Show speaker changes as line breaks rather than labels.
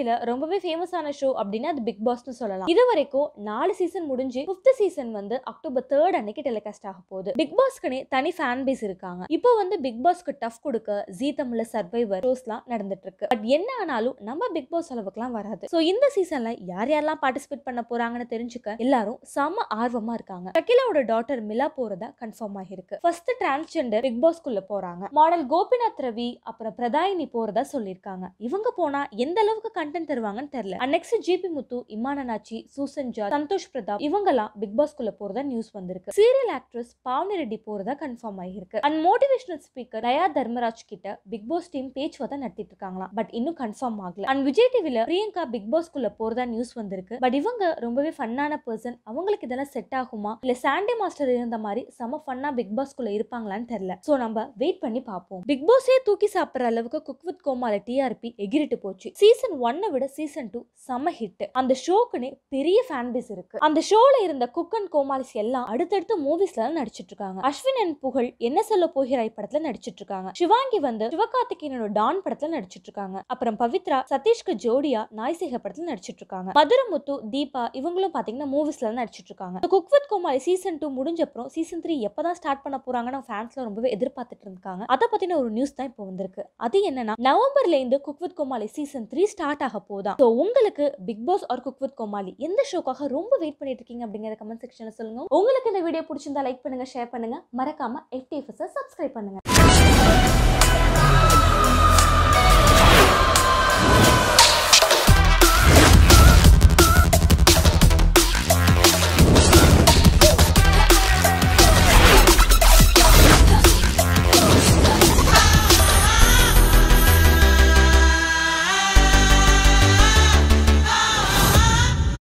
டிவில ரொம்பவே ஃபேமஸான ஷோ அப்படின்னா அது பிக் பாஸ்னு சொல்லலாம் இது வரைக்கும் நாலு சீசன் முடிஞ்சு ஃபிஃப்த் சீசன் வந்து அக்டோபர் தேர்ட் அன்னைக்கு டெலிகாஸ்ட் ஆக போகுது பிக் பாஸ்க்குனே தனி ஃபேன் பேஸ் இருக்காங்க இப்போ வந்து பிக் பாஸ்க்கு டஃப் கொடுக்க ஜீ தமிழ்ல சர்வைவர் ஷோஸ்லாம் நடந்துட்டு இருக்கு பட் என்ன ஆனாலும் நம்ம பிக் பாஸ் அளவுக்குலாம் வராது ஸோ இந்த சீசன்ல யார் யாரெல்லாம் பார்ட்டிசிபேட் பண்ண போறாங்கன்னு தெரிஞ்சுக்க எல்லாரும் செம ஆர்வமா இருக்காங்க ஷக்கிலாவோட டாட்டர் மிலா போறதா கன்ஃபார்ம் ஆகிருக்கு ஃபர்ஸ்ட் டிரான்ஸ்ஜெண்டர் பிக் பாஸ்க்குள்ள போறாங்க மாடல் கோபிநாத் ரவி அப்புறம் பிரதாயினி போறதா சொல்லியிருக்காங்க இவங்க போனா எந்த அளவுக்கு கண்டென்ட் தருவாங்கன்னு தெரியல நெக்ஸ்ட் ஜிபி முத்து இமானனாச்சி சூசன் ஜார்ஜ் சந்தோஷ் பிரதாப் இவங்கெல்லாம் பிக் பாஸ்க்குள்ள போறதா நியூஸ் வந்திருக்கு சீரியல் ஆக்ட்ரஸ் பாவனி ரெட்டி போறதா கன்ஃபார்ம் ஆகிருக்கு and motivational speaker Daya Dharmaraj கிட்ட பிக் பாஸ் டீம் பேச்சுவார்த்தை நடத்திட்டு இருக்காங்களாம் பட் இன்னும் கன்ஃபார்ம் ஆகல அண்ட் விஜய் டிவில பிரியங்கா பிக் பாஸ்க்குள்ள போறதா நியூஸ் வந்திருக்கு பட் இவங்க ரொம்பவே ஃபன்னான பர்சன் அவங்களுக்கு இதெல்லாம் செட் ஆகுமா இல்ல சாண்டி மாஸ்டர் இருந்த மாதிரி செம ஃபன்னா பிக் பாஸ்க்குள்ள இருப்பாங்களான்னு தெரியல சோ நம்ம வெயிட் பண்ணி பார்ப்போம் பிக் பாஸே தூக்கி சாப்பிடுற அளவுக்கு குக் வித் கோமால டிஆர்பி எகிரிட்டு போச்சு சீசன் ஒன்னை விட சீசன் டூ செம ஹிட் அந்த ஷோக்குன்னு பெரிய ஃபேன் பேஸ் இருக்கு அந்த ஷோல இருந்த குக் அண்ட் கோமாலிஸ் எல்லாம் அடுத்தடுத்த மூவிஸ்ல நடிச்சிட்டு இருக்காங்க அஸ்வின் அண்ட் புகழ் என்ன சொல்ல போகிறாய் படத்துல நடிச்சிட்டு இருக்காங்க சிவாங்கி வந்து சிவகார்த்திகேயனோட டான் படத்துல நடிச்சிட்டு இருக்காங்க அப்புறம் பவித்ரா சதீஷ்க்கு ஜோடியா நாய்சேக படத்துல நடிச்சிட்டு இருக்காங்க மதுரமுத்து தீபா இவங்களும் பாத்தீங்கன்னா மூவிஸ்ல நடிச்சிட்டு இருக்காங்க cook with Comali season two முடிஞ்ச அப்புறம் சீசன் த்ரீ எப்பதான் ஸ்டார்ட் பண்ண போறாங்கன்னு ஃபேன்ஸ்ல ரொம்பவே எதிர்பார்த்துட்டு இருக்காங்க அதை பத்தின ஒரு நியூஸ் தான் இப்போ வந்திருக்கு அது என்னன்னா நவம்பர்ல இருந்து cook with Comali season three start ஆக போதா ஸோ உங்களுக்கு Bigg Boss or cook with Comali எந்த ஷோக்காக ரொம்ப வெயிட் பண்ணிட்டு இருக்கீங்க அப்படிங்கிற கமெண்ட் செக்ஷன்ல சொல்லுங்க உங்களுக்கு இந்த வீடியோ பிடிச்சிருந்தா லைக் பண்ணுங்க ஷேர் பண்ணுங்க மறக்காம எஃப்டிஎஃப்எஸ் சப்ஸ்கிரைப் பண்ணுங்க